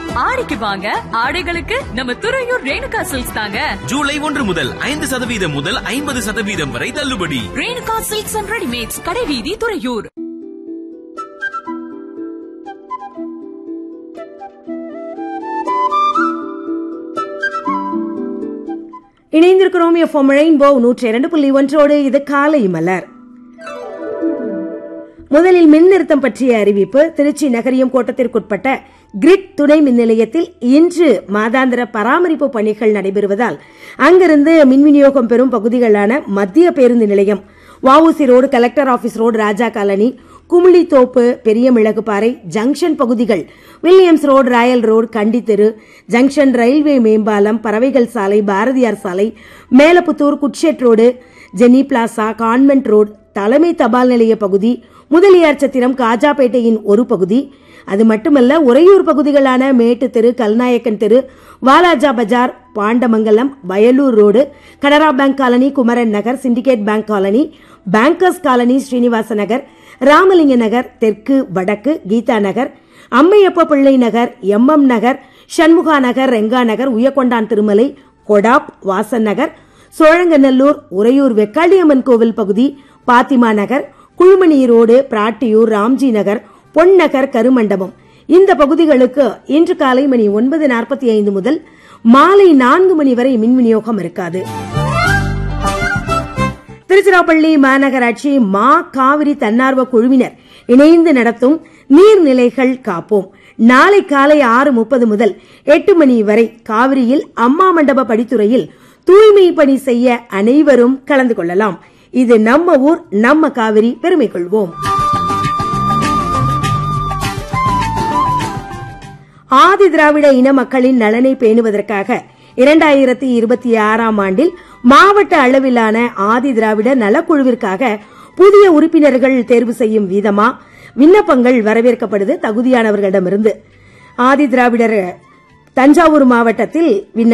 ஆடிக்கு வாங்க ஆடைகளுக்கு நம்ம துறையூர் ரேணுகா சில்க்ஸ் தாங்க ஜூலை ஒன்று முதல் ஐந்து சதவீதம் முதல் ஐம்பது சதவீதம் வரை தள்ளுபடி ரேணுகா சில்க்ஸ் அண்ட் ரெடிமேட்ஸ் கடைவீதி துறையூர் இணைந்திருக்கிறோம் எஃப்எம் ரெயின்போ நூற்றி இரண்டு புள்ளி ஒன்றோடு இது காலை மலர் முதலில் மின் நிறுத்தம் பற்றிய அறிவிப்பு திருச்சி நகரியம் கோட்டத்திற்குட்பட்ட கிரிட் துணை மின் நிலையத்தில் இன்று மாதாந்திர பராமரிப்பு பணிகள் நடைபெறுவதால் அங்கிருந்து மின் விநியோகம் பெறும் பகுதிகளான மத்திய பேருந்து நிலையம் வஉசி road collector office road Raja colony Kumulithoppu பெரிய மிளகுப்பாறை ஜங்ஷன் பகுதிகள் Williams road royal road Kanditheru junction railway மேம்பாலம் பறவைகள் சாலை பாரதியார் சாலை Melaputhur goods shed road Jeni plaza convent road தலைமை தபால் நிலைய பகுதி முதலியார் சத்திரம் காஜாபேட்டையின் ஒரு பகுதி அது மட்டுமல்ல உறையூர் பகுதிகளான மேட்டு தெரு கல்நாயக்கன் தெரு Walajah Bazaar Pandamangalam Vayalur road Canara bank colony Kumaran Nagar syndicate bank colony bankers colony Srinivasa Nagar Ramalinga Nagar தெற்கு வடக்கு கீதா நகர் அம்மையப்ப பிள்ளை நகர் எம்எம் நகர் சண்முகா நகர் ரெங்கா நகர் உயக்கொண்டான் திருமலை கொடாப் வாசன் நகர் சோழங்கநல்லூர் உறையூர் வெக்காளியம்மன் கோவில் பகுதி பாத்திமா நகர் குழுமணி ரோடு பிராட்டியூர் ராம்ஜி நகர் பொன்னகர் கருமண்டபம் இந்த பகுதிகளுக்கு இன்று காலை மணி ஒன்பது நாற்பத்தி ஐந்து முதல் மாலை நான்கு மணி வரை மின் விநியோகம் இருக்காது திருச்சிராப்பள்ளி மாநகராட்சி மா காவிரி தன்னார்வ குழுவினர் இணைந்து நடத்தும் நீர்நிலைகள் காப்போம் நாளை காலை ஆறு முப்பது முதல் எட்டு மணி வரை காவிரியில் அம்மா மண்டப படித்துறையில் தூய்மை பணி செய்ய அனைவரும் கலந்து கொள்ளலாம் இது நம்ம ஊர் நம்ம காவிரி பெருமை கொள்வோம் ஆதி திராவிட இன மக்களின் நலனை பேணுவதற்காக இரண்டாயிரத்தி இருபத்தி ஆறாம் ஆண்டில் மாவட்ட அளவிலான ஆதி திராவிட நலக்குழுவிற்காக புதிய உறுப்பினர்கள் தேர்வு செய்யும் விதமா விண்ணப்பங்கள் வரவேற்கப்படுது தகுதியானவர்களிடமிருந்து ஆதி திராவிடர் தஞ்சாவூர் மாவட்டத்தில் விண்ண